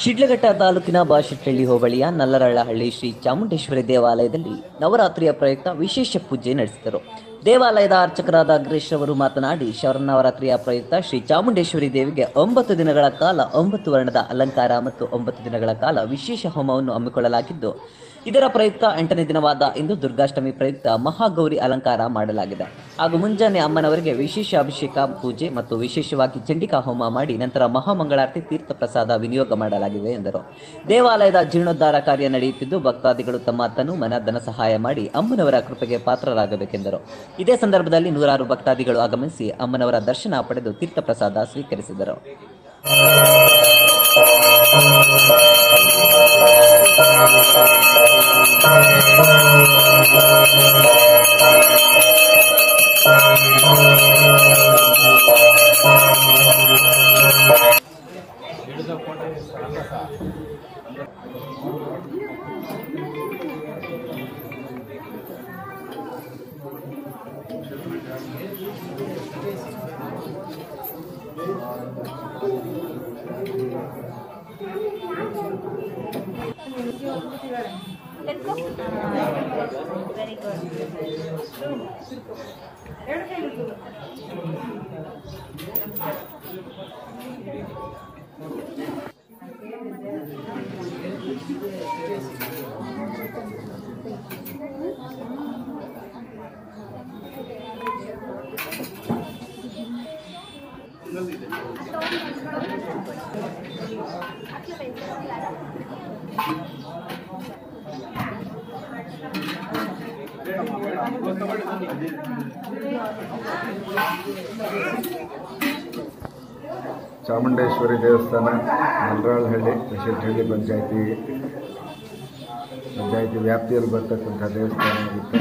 ಶಿಡ್ಲಘಟ್ಟ ತಾಲೂಕಿನ ಬಾಶೆಟ್ಟಳ್ಳಿ ಹೋಬಳಿಯ ನಲ್ಲರಳ್ಳಹಳ್ಳಿ ಶ್ರೀ ಚಾಮುಂಡೇಶ್ವರಿ ದೇವಾಲಯದಲ್ಲಿ ನವರಾತ್ರಿಯ ಪ್ರಯುಕ್ತ ವಿಶೇಷ ಪೂಜೆ ನಡೆಸಿದರು ದೇವಾಲಯದ ಅರ್ಚಕರಾದ ಅಗ್ರೇಶ್ ಅವರು ಮಾತನಾಡಿ ಶರನ್ನವರಾತ್ರಿಯ ಪ್ರಯುಕ್ತ ಶ್ರೀ ಚಾಮುಂಡೇಶ್ವರಿ ದೇವಿಗೆ ಒಂಬತ್ತು ದಿನಗಳ ಕಾಲ ಒಂಬತ್ತು ವರ್ಣದ ಅಲಂಕಾರ ಮತ್ತು ಒಂಬತ್ತು ದಿನಗಳ ಕಾಲ ವಿಶೇಷ ಹೋಮವನ್ನು ಹಮ್ಮಿಕೊಳ್ಳಲಾಗಿದ್ದು ಇದರ ಪ್ರಯುಕ್ತ ಎಂಟನೇ ದಿನವಾದ ಇಂದು ದುರ್ಗಾಷ್ಟಮಿ ಪ್ರಯುಕ್ತ ಮಹಾಗೌರಿ ಅಲಂಕಾರ ಮಾಡಲಾಗಿದೆ ಹಾಗೂ ಮುಂಜಾನೆ ಅಮ್ಮನವರಿಗೆ ವಿಶೇಷ ಅಭಿಷೇಕ ಪೂಜೆ ಮತ್ತು ವಿಶೇಷವಾಗಿ ಚಂಡಿಕಾ ಹೋಮ ಮಾಡಿ ನಂತರ ಮಹಾಮಂಗಳಾರತಿ ತೀರ್ಥ ಪ್ರಸಾದ ವಿನಿಯೋಗ ಮಾಡಲಾಗಿದೆ ಎಂದರು ದೇವಾಲಯದ ಜೀರ್ಣೋದ್ಧಾರ ಕಾರ್ಯ ನಡೆಯುತ್ತಿದ್ದು ಭಕ್ತಾದಿಗಳು ತಮ್ಮ ತನು ಮನ ಧನ ಸಹಾಯ ಮಾಡಿ ಅಮ್ಮನವರ ಕೃಪೆಗೆ ಪಾತ್ರರಾಗಬೇಕೆಂದರು ಇದೇ ಸಂದರ್ಭದಲ್ಲಿ ನೂರಾರು ಭಕ್ತಾದಿಗಳು ಆಗಮಿಸಿ ಅಮ್ಮನವರ ದರ್ಶನ ಪಡೆದು ತೀರ್ಥ ಪ್ರಸಾದ ಸ್ವೀಕರಿಸಿದರು ವೆರಿ ಗುಡ್ ಚಾಮುಂಡೇಶ್ವರಿ ದೇವಸ್ಥಾನ ಮಲ್ರಾಳಹಳ್ಳಿ ಶೆಟ್ಟಹಳ್ಳಿ ಪಂಚಾಯತಿ ಪಂಚಾಯತಿ ವ್ಯಾಪ್ತಿಯಲ್ಲಿ ಬರ್ತಕ್ಕಂಥ ದೇವಸ್ಥಾನ ಆಗಿತ್ತು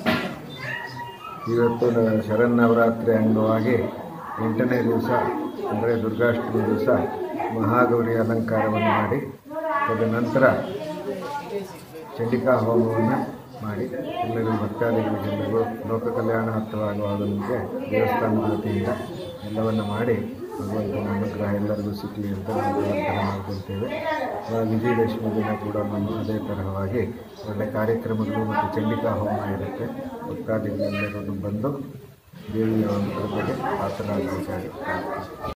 ಇವತ್ತು ನ- ಶರನ್ನವರಾತ್ರಿ ಅಂಗವಾಗಿ ಎಂಟನೇ ದಿವಸ ಅಂದರೆ ದುರ್ಗಾಷ್ಟಮಿ ದಿವಸ ಮಹಾಗೌರಿ ಅಲಂಕಾರವನ್ನು ಮಾಡಿ ತದನಂತರ ಚಂಡಿಕಾ ಹೋಮವನ್ನು ಮಾಡಿ ಎಲ್ಲರಿಗೂ ಭಕ್ತಾದಿಗಳಿಗೆಲ್ಲರಿಗೂ ಲೋಕ ಕಲ್ಯಾಣಾರ್ಥವಾಗುವುದಕ್ಕೆ ದೇವಸ್ಥಾನದ ವತಿಯಿಂದ ಎಲ್ಲವನ್ನು ಮಾಡಿ ಭಗವಂತನ ಅನುಗ್ರಹ ಎಲ್ಲರಿಗೂ ಸಿಕ್ಕಲಿ ಅಂತ ನಾವು ಪ್ರಾರ್ಥನೆ ಮಾಡ್ಕೊಳ್ತೇವೆ ಆ, ವಿಜಯದಶಮಿ ದಿನ ಕೂಡ ನಮ್ಮ ಅದೇ ತರಹವಾಗಿ ಒಳ್ಳೆ ಕಾರ್ಯಕ್ರಮಗಳು ಮತ್ತು ಚಂಡಿಕಾ ಹೋಮ ಇರುತ್ತೆ ಭಕ್ತಾದಿಗಳೆಲ್ಲರೂ ಬಂದು ದೇವಿಯ ಒಂದು ಕೃಪೆಗೆ ಪಾತ್ರರಾಗಬೇಕಾಗುತ್ತೆ